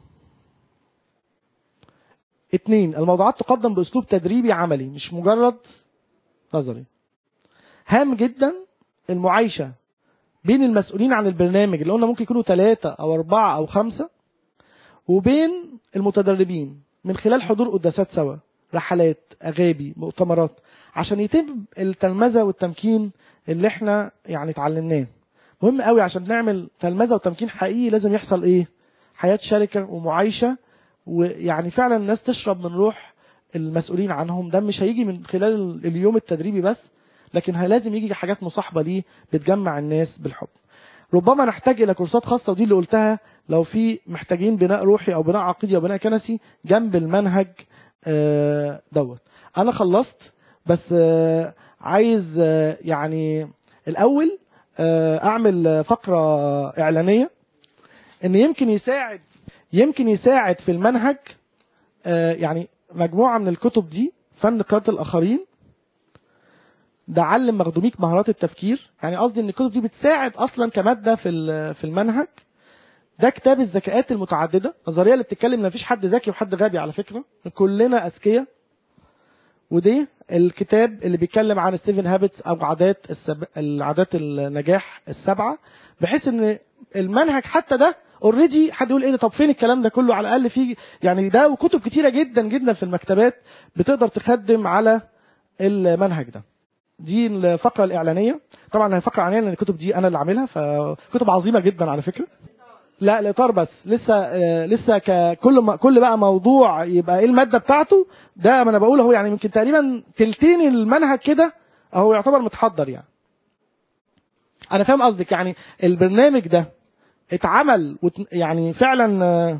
اثنين الموضوعات تقدم باسلوب تدريبي عملي مش مجرد نظري هام جدا المعايشه بين المسؤولين عن البرنامج اللي قلنا ممكن يكونوا ثلاثة أو أربعة أو خمسة وبين المتدربين من خلال حضور قداسات سوا رحلات أغابي مؤتمرات عشان يتم التلمذة والتمكين اللي احنا يعني اتعلمناه مهم قوي عشان نعمل تلمذة وتمكين حقيقي لازم يحصل ايه حياة شركة ومعايشة ويعني فعلا الناس تشرب من روح المسؤولين عنهم ده مش هيجي من خلال اليوم التدريبي بس لكن هي لازم يجي حاجات مصاحبه ليه بتجمع الناس بالحب ربما نحتاج الى كورسات خاصه ودي اللي قلتها لو في محتاجين بناء روحي او بناء عقيدي او بناء كنسي جنب المنهج آه، دوت انا خلصت بس آه، عايز آه، يعني الاول آه، اعمل آه، فقره اعلانيه ان يمكن يساعد يمكن يساعد في المنهج آه، يعني مجموعه من الكتب دي فن قياده الاخرين ده علم مخدوميك مهارات التفكير يعني قصدي ان الكتب دي بتساعد اصلا كماده في ال- في المنهج ده كتاب الذكاءات المتعدده النظريه اللي بتتكلم ان مفيش حد ذكي وحد غبي على فكره كلنا اذكياء ودي الكتاب اللي بيتكلم عن السيفن هابتس او عادات السب... العادات النجاح السبعه بحيث ان المنهج حتى ده اوريدي حد يقول ايه ده طب فين الكلام ده كله على الاقل في يعني ده وكتب كتيره جدا جدا في المكتبات بتقدر تخدم على المنهج ده دي الفقره الاعلانيه طبعا الفقره الاعلانيه لان الكتب دي انا اللي عاملها فكتب عظيمه جدا على فكره لا الاطار بس لسه آه، لسه ك- كل ما كل بقى موضوع يبقى ايه الماده بتاعته ده ما انا بقول اهو يعني يمكن تقريبا تلتين المنهج كده اهو يعتبر متحضر يعني انا فاهم قصدك يعني البرنامج ده اتعمل وت- يعني فعلا آه،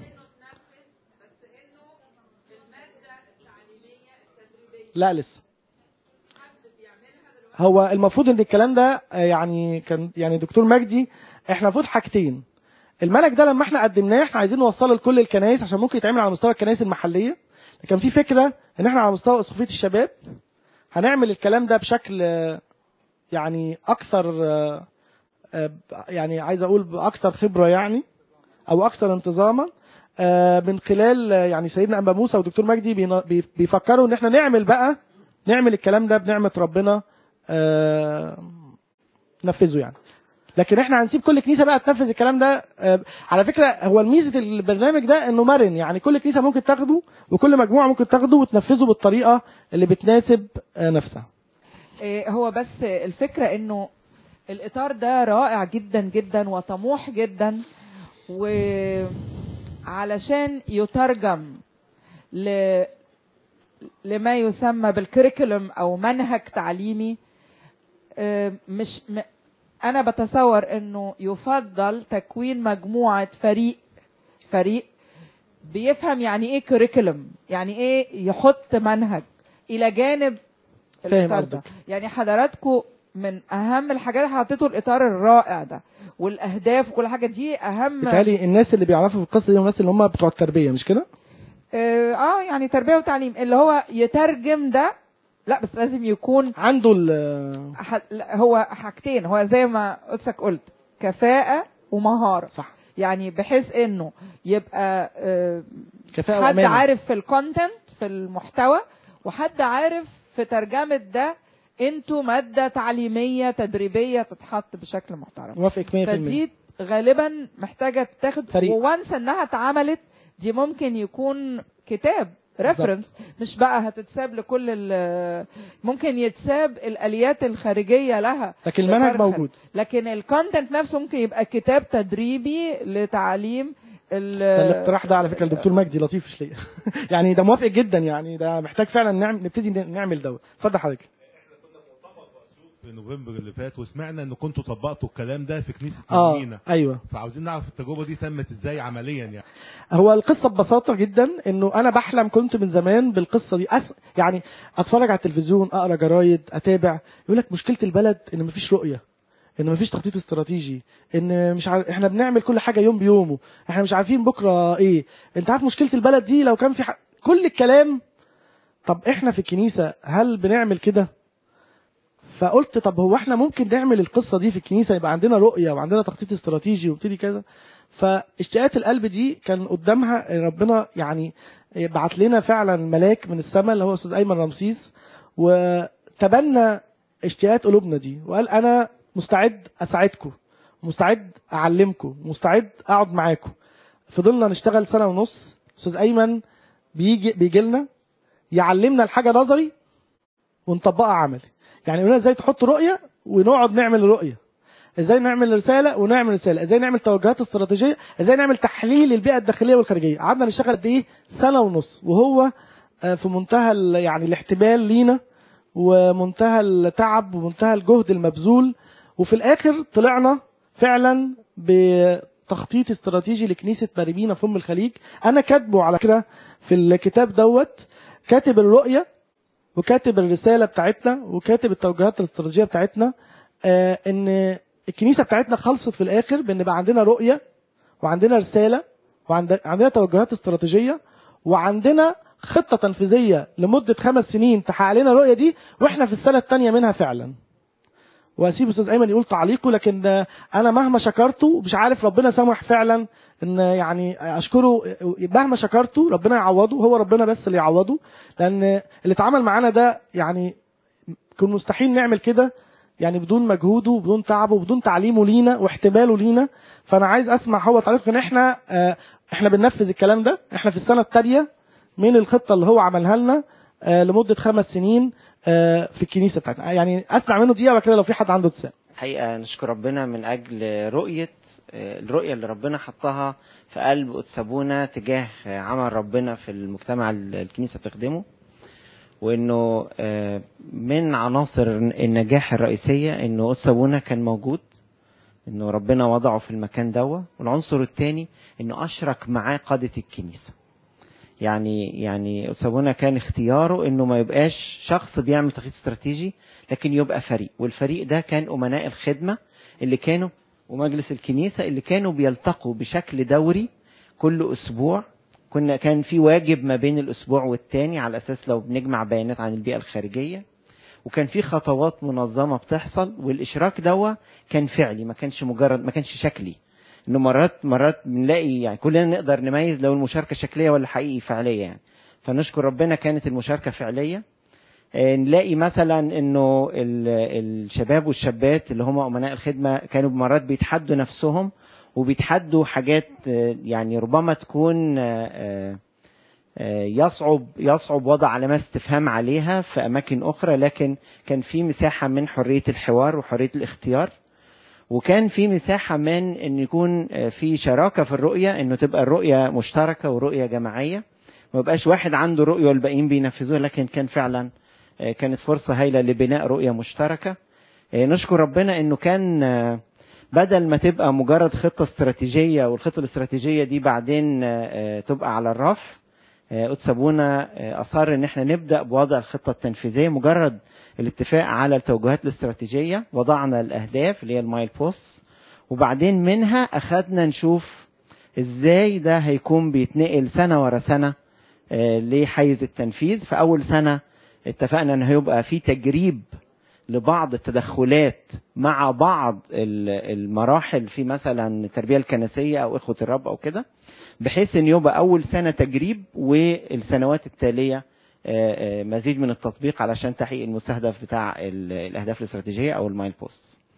لا لسه هو المفروض ان الكلام ده آه، يعني كان يعني دكتور مجدي احنا المفروض حاجتين الملك ده لما احنا قدمناه احنا عايزين نوصله لكل الكنائس عشان ممكن يتعمل على مستوى الكنائس المحليه كان في فكره ان احنا على مستوى اسقفيه الشباب هنعمل الكلام ده بشكل آه، يعني اكثر آه، آه، يعني عايز اقول باكثر خبره يعني او اكثر انتظاما آه، من خلال آه، يعني سيدنا انبا موسى ودكتور مجدي بينا- بي- بيفكروا ان احنا نعمل بقى نعمل الكلام ده بنعمه ربنا آه، ننفذه يعني لكن احنا هنسيب كل كنيسه بقى تنفذ الكلام ده آه، على فكره هو ميزه البرنامج ده انه مرن يعني كل كنيسه ممكن تاخده وكل مجموعه ممكن تاخده وتنفذه بالطريقه اللي بتناسب آه، نفسها إيه هو بس الفكرة انه الاطار ده رائع جدا جدا وطموح جدا وعلشان يترجم ل لما يسمى بالكريكولم او منهج تعليمي آه، مش م... انا بتصور انه يفضل تكوين مجموعة فريق فريق بيفهم يعني ايه كريكولم يعني ايه يحط منهج الى جانب فاهم الإطار ده. قصدك. يعني حضراتكم من اهم الحاجات اللي حطيتوا الاطار الرائع ده والاهداف وكل حاجه دي اهم بالتالي الناس اللي بيعرفوا في القصه دي هم الناس اللي هم بتوع التربيه مش كده؟ اه آه، يعني تربيه وتعليم اللي هو يترجم ده لا بس لازم يكون عنده ال- ح- لا، هو حاجتين هو زي ما قدسك قلت كفاءه ومهاره صح يعني بحيث انه يبقى آه، كفاءه حد وامانه عارف في الكونتنت في المحتوى وحد عارف في ترجمه ده انتوا ماده تعليميه تدريبيه تتحط بشكل محترم موافق 100% فدي غالبا محتاجه تاخد فريق. وانس انها اتعملت دي ممكن يكون كتاب ريفرنس مش بقى هتتساب لكل ال- ممكن يتساب الاليات الخارجيه لها لكن المنهج لفرخة. موجود لكن الكونتنت نفسه ممكن يبقى كتاب تدريبي لتعليم ال- الاقتراح ده على فكره الدكتور مجدي لطيف مش ليا يعني ده موافق جدا يعني ده محتاج فعلا نعمل نبتدي نعمل دوت اتفضل حضرتك في نوفمبر اللي فات وسمعنا ان كنتوا طبقتوا الكلام ده في كنيسه اه مدينه ايوه فعاوزين نعرف التجربه دي تمت ازاي عمليا يعني هو القصه ببساطه جدا انه انا بحلم كنت من زمان بالقصه دي أس... يعني اتفرج على التلفزيون اقرا جرايد اتابع يقول لك مشكله البلد ان مفيش رؤيه ان مفيش تخطيط استراتيجي ان مش عارف احنا بنعمل كل حاجه يوم بيومه احنا مش عارفين بكره ايه انت عارف مشكله البلد دي لو كان في ح... كل الكلام طب احنا في الكنيسه هل بنعمل كده فقلت طب هو احنا ممكن نعمل القصه دي في الكنيسه يبقى عندنا رؤيه وعندنا تخطيط استراتيجي ونبتدي كذا فاشتياقات القلب دي كان قدامها ربنا يعني بعت لنا فعلا ملاك من السماء اللي هو استاذ ايمن رمسيس وتبنى اشتياقات قلوبنا دي وقال انا مستعد اساعدكم مستعد اعلمكم مستعد اقعد معاكم فضلنا نشتغل سنه ونص استاذ ايمن بيجي بيجي لنا يعلمنا الحاجه نظري ونطبقها عملي يعني يقول لنا ازاي تحط رؤيه ونقعد نعمل رؤيه ازاي نعمل رساله ونعمل رساله ازاي نعمل توجهات استراتيجيه ازاي نعمل تحليل البيئه الداخليه والخارجيه قعدنا نشتغل قد ايه سنه ونص وهو آه، في منتهى ال- يعني الاحتمال لينا ومنتهى التعب ومنتهى الجهد المبذول وفي الاخر طلعنا فعلا بتخطيط استراتيجي لكنيسه مريمينا في ام الخليج انا كاتبه على كده في الكتاب دوت كاتب الرؤيه وكاتب الرساله بتاعتنا وكاتب التوجهات الاستراتيجيه بتاعتنا آه ان الكنيسه بتاعتنا خلصت في الاخر بان بقى عندنا رؤيه وعندنا رساله وعندنا توجهات استراتيجيه وعندنا خطه تنفيذيه لمده خمس سنين تحقق لنا الرؤيه دي واحنا في السنه الثانيه منها فعلا واسيب استاذ ايمن يقول تعليقه لكن آه، انا مهما شكرته مش عارف ربنا سمح فعلا ان يعني اشكره مهما شكرته ربنا يعوضه هو ربنا بس اللي يعوضه لان اللي اتعمل معانا ده يعني كان مستحيل نعمل كده يعني بدون مجهوده وبدون تعبه وبدون تعليمه لينا واحتماله لينا فانا عايز اسمع هو تعرف ان احنا آه، احنا بننفذ الكلام ده احنا في السنه الثانيه من الخطه اللي هو عملها لنا آه، لمده خمس سنين آه، في الكنيسه بتاعتنا يعني اسمع منه دقيقه وبعد كده لو في حد عنده تساؤل حقيقة نشكر ربنا من أجل رؤية آه، الرؤية اللي ربنا حطها في قلب أتسابونا تجاه آه، عمل ربنا في المجتمع اللي الكنيسة بتخدمه وإنه آه، من عناصر النجاح الرئيسية إنه أتسابونا كان موجود إنه ربنا وضعه في المكان دوا والعنصر الثاني إنه أشرك معاه قادة الكنيسة يعني يعني أتسابونا كان اختياره إنه ما يبقاش شخص بيعمل تخطيط استراتيجي لكن يبقى فريق والفريق ده كان أمناء الخدمة اللي كانوا ومجلس الكنيسة اللي كانوا بيلتقوا بشكل دوري كل أسبوع كنا كان في واجب ما بين الأسبوع والتاني على أساس لو بنجمع بيانات عن البيئة الخارجية وكان في خطوات منظمة بتحصل والإشراك دوا كان فعلي ما كانش مجرد ما كانش شكلي انه مرات مرات بنلاقي يعني كلنا نقدر نميز لو المشاركة شكلية ولا حقيقي فعلية يعني فنشكر ربنا كانت المشاركة فعلية آه، نلاقي مثلا انه ال- الشباب والشابات اللي هم امناء الخدمه كانوا مرات بيتحدوا نفسهم وبيتحدوا حاجات آه، يعني ربما تكون آه، آه، آه، يصعب يصعب وضع علامات استفهام عليها في اماكن اخرى لكن كان في مساحه من حريه الحوار وحريه الاختيار وكان في مساحه من ان يكون آه، في شراكه في الرؤيه انه تبقى الرؤيه مشتركه ورؤيه جماعيه ما يبقاش واحد عنده رؤيه والباقيين بينفذوها لكن كان فعلا آه، كانت فرصه هايله لبناء رؤيه مشتركه آه، نشكر ربنا انه كان آه، بدل ما تبقى مجرد خطه استراتيجيه والخطه الاستراتيجيه دي بعدين آه، آه، تبقى على الرف آه، قدس ابونا آه، اصر ان احنا نبدا بوضع الخطه التنفيذيه مجرد الاتفاق على التوجهات الاستراتيجيه وضعنا الاهداف اللي هي المايل بوست وبعدين منها اخذنا نشوف ازاي ده هيكون بيتنقل سنه ورا سنه آه، لحيز التنفيذ في اول سنه اتفقنا ان هيبقى في تجريب لبعض التدخلات مع بعض ال- المراحل في مثلا التربيه الكنسيه او اخوه الرب او كده بحيث ان يبقى اول سنه تجريب والسنوات التاليه آه، آه، مزيد من التطبيق علشان تحقيق المستهدف بتاع ال- الاهداف الاستراتيجيه او المايل بوست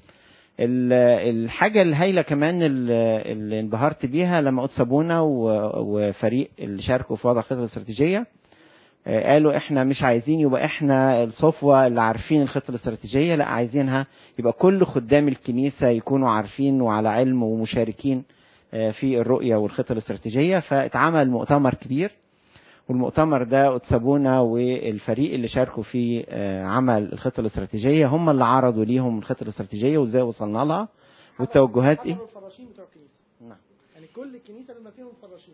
ال- الحاجة الهايلة كمان ال- اللي انبهرت بيها لما قلت سابونا و- وفريق اللي شاركوا في وضع الخطة الاستراتيجية آه، قالوا احنا مش عايزين يبقى احنا الصفوة اللي عارفين الخطة الاستراتيجية لا عايزينها يبقى كل خدام الكنيسة يكونوا عارفين وعلى علم ومشاركين آه، في الرؤية والخطة الاستراتيجية فاتعمل مؤتمر كبير والمؤتمر ده قدسابونا والفريق اللي شاركوا في آه، عمل الخطة الاستراتيجية هم اللي عرضوا ليهم الخطة الاستراتيجية وازاي وصلنا لها والتوجهات ايه الفراشين بتوع الكنيسه نعم. يعني كل الكنيسه بما فيهم فراشين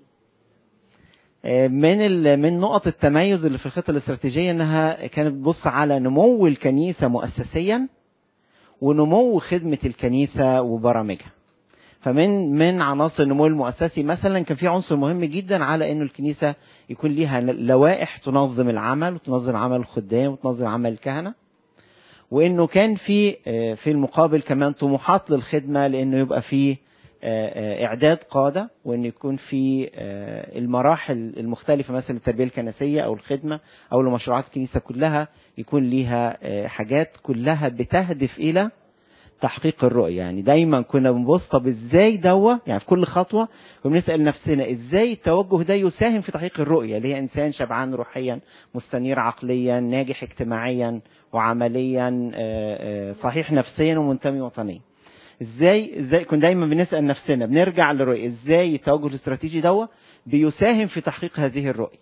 آه، من ال- من نقط التميز اللي في الخطه الاستراتيجيه انها كانت بتبص على نمو الكنيسه مؤسسيا ونمو خدمه الكنيسه وبرامجها. فمن من عناصر النمو المؤسسي مثلا كان في عنصر مهم جدا على انه الكنيسه يكون ليها لوائح تنظم العمل وتنظم عمل الخدام وتنظم عمل الكهنه. وانه كان في آه، في المقابل كمان طموحات للخدمه لانه يبقى في آه، آه، اعداد قاده وان يكون في آه، المراحل المختلفه مثلا التربيه الكنسيه او الخدمه او لمشروعات الكنيسه كلها يكون ليها آه، حاجات كلها بتهدف الى تحقيق الرؤيه يعني دايما كنا بنبص طب ازاي دوا يعني في كل خطوه وبنسال نفسنا ازاي التوجه ده يساهم في تحقيق الرؤيه اللي هي انسان شبعان روحيا مستنير عقليا ناجح اجتماعيا وعمليا آه، آه، صحيح نفسيا ومنتمي وطنيا ازاي ازاي كنا دايما بنسال نفسنا بنرجع للرؤيه ازاي التوجه الاستراتيجي دوا بيساهم في تحقيق هذه الرؤيه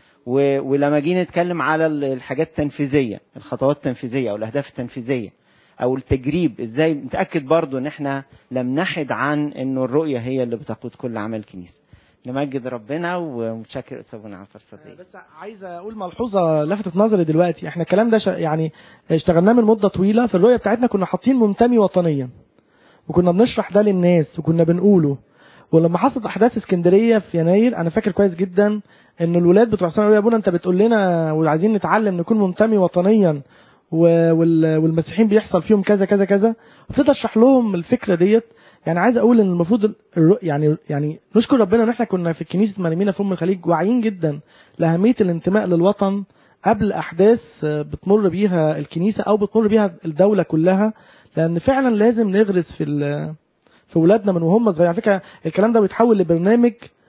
و- ولما جينا نتكلم على ال- الحاجات التنفيذيه الخطوات التنفيذيه او الاهداف التنفيذيه او التجريب ازاي نتاكد برضو ان احنا لم نحد عن انه الرؤيه هي اللي بتقود كل عمل الكنيسه نمجد ربنا ومتشكر استاذنا على الفرصه دي بس عايز اقول ملحوظه لفتت نظري دلوقتي احنا الكلام ده ش... يعني اشتغلناه من مده طويله في الرؤيه بتاعتنا كنا حاطين منتمي وطنيا وكنا بنشرح ده للناس وكنا بنقوله ولما حصلت احداث اسكندريه في يناير انا فاكر كويس جدا ان الولاد بتوع ثانوي يا ابونا انت بتقول لنا وعايزين نتعلم نكون منتمي وطنيا و- وال- والمسيحيين بيحصل فيهم كذا كذا كذا ابتدي اشرح لهم الفكره ديت يعني عايز اقول ان المفروض الر- يعني يعني نشكر ربنا ان احنا كنا في كنيسه مريمينا في ام الخليج واعيين جدا لاهميه الانتماء للوطن قبل احداث آه، بتمر بيها الكنيسه او بتمر بيها الدوله كلها لان فعلا لازم نغرس في ال- في ولادنا من وهم صغيرين على فكره الكلام ده بيتحول لبرنامج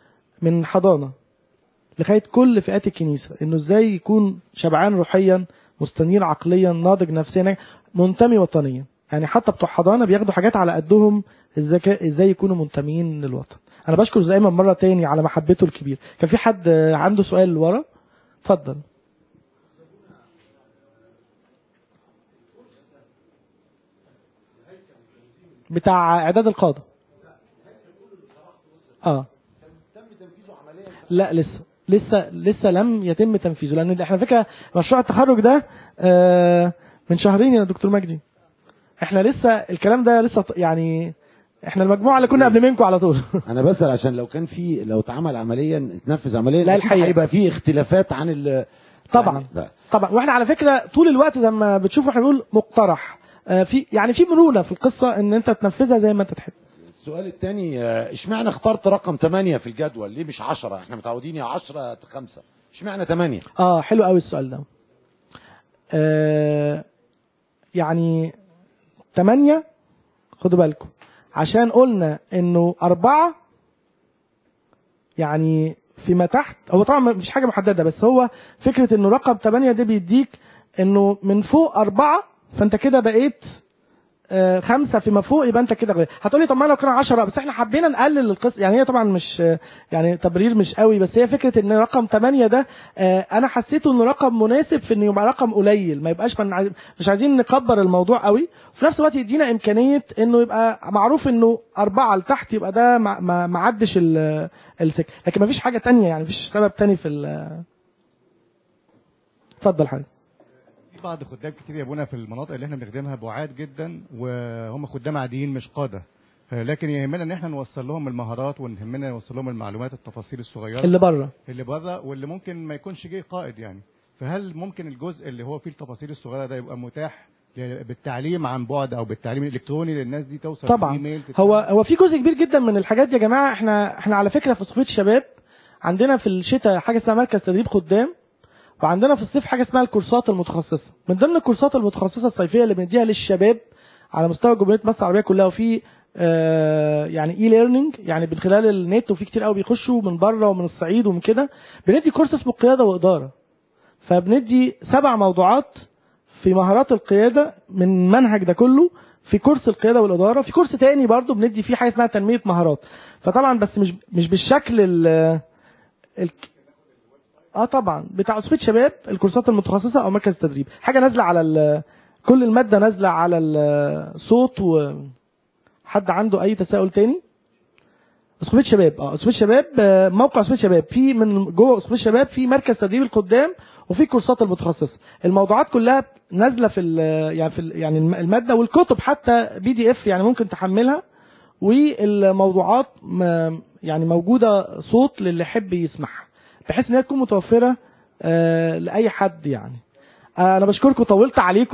من حضانه لغايه كل فئات الكنيسه انه ازاي يكون شبعان روحيا مستنير عقليا ناضج نفسيا منتمي وطنيا يعني حتى بتوع حضانه بياخدوا حاجات على قدهم ازاي ازاي يكونوا منتمين للوطن انا بشكر زي مره تاني على محبته الكبيره كان في حد عنده سؤال ورا اتفضل بتاع اعداد القاده اه لا لسه لسه لسه لم يتم تنفيذه لان احنا فكره مشروع التخرج ده آه، من شهرين يا دكتور مجدي احنا لسه الكلام ده لسه ط- يعني احنا المجموعه اللي كنا قبل منكم على طول انا بسال عشان لو كان في لو اتعمل عمليا اتنفذ عمليا لا، أكيد الحقيقة. هيبقى في اختلافات عن ال طبعا يعني لا. طبعا واحنا على فكره طول الوقت لما بتشوفوا احنا بنقول مقترح آه، في يعني في مرونه في القصه ان انت تنفذها زي ما انت تحب السؤال الثاني اشمعنى اخترت رقم 8 في الجدول ليه مش 10 احنا متعودين يا 10 5 اشمعنى 8 اه حلو قوي السؤال ده آه يعني تمانية خدوا بالكم عشان قلنا انه أربعة يعني فيما تحت هو طبعا مش حاجة محددة بس هو فكرة انه رقم تمانية ده بيديك انه من فوق أربعة فانت كده بقيت آه، خمسة فيما فوق يبقى انت كده غير هتقولي طب ما لو كانوا 10 بس احنا حبينا نقلل القصة يعني هي طبعا مش آه، يعني تبرير مش قوي بس هي فكرة ان رقم 8 ده آه، انا حسيته انه رقم مناسب في انه يبقى رقم قليل ما يبقاش من عايز- مش عايزين نكبر الموضوع قوي وفي نفس الوقت يدينا امكانية انه يبقى معروف انه أربعة لتحت يبقى ده ما- ما ما عدش ال- السكة لكن ما فيش حاجة تانية يعني مفيش سبب تاني في ال- اتفضل حضرتك في بعض خدام كتير يا ابونا في المناطق اللي احنا بنخدمها بعاد جدا وهم خدام عاديين مش قاده لكن يهمنا ان احنا نوصل لهم المهارات ويهمنا نوصل لهم المعلومات التفاصيل الصغيره اللي بره اللي بره واللي ممكن ما يكونش جه قائد يعني فهل ممكن الجزء اللي هو فيه التفاصيل الصغيره ده يبقى متاح ل- بالتعليم عن بعد او بالتعليم الالكتروني للناس دي توصل طبعا بإيميل هو هو في جزء كبير جدا من الحاجات دي يا جماعه احنا احنا على فكره في صفيه شباب عندنا في الشتاء حاجه اسمها مركز تدريب خدام وعندنا في الصيف حاجه اسمها الكورسات المتخصصه من ضمن الكورسات المتخصصه الصيفيه اللي بنديها للشباب على مستوى جمهوريه مصر العربيه كلها وفي آه يعني اي ليرنينج يعني من خلال النت وفي كتير قوي بيخشوا من بره ومن الصعيد ومن كده بندي كورس اسمه قياده واداره فبندي سبع موضوعات في مهارات القياده من المنهج ده كله في كورس القياده والاداره في كورس تاني برضو بندي فيه حاجه اسمها تنميه مهارات فطبعا بس مش مش بالشكل ال ال اه طبعا بتاع اسفيت شباب الكورسات المتخصصه او مركز التدريب حاجه نازله على ال- كل الماده نازله على الصوت وحد عنده اي تساؤل تاني اسقفية شباب اه اسقفية شباب آه، موقع اسقفية شباب في من جوه اسقفية شباب في مركز تدريب القدام وفي الكورسات المتخصصه الموضوعات كلها نازله في ال- يعني في ال- يعني الم- الماده والكتب حتى بي دي اف يعني ممكن تحملها والموضوعات م- يعني موجوده صوت للي يحب يسمعها بحيث ان هي تكون متوفره آه، لاي حد يعني آه، انا بشكركم طولت عليكم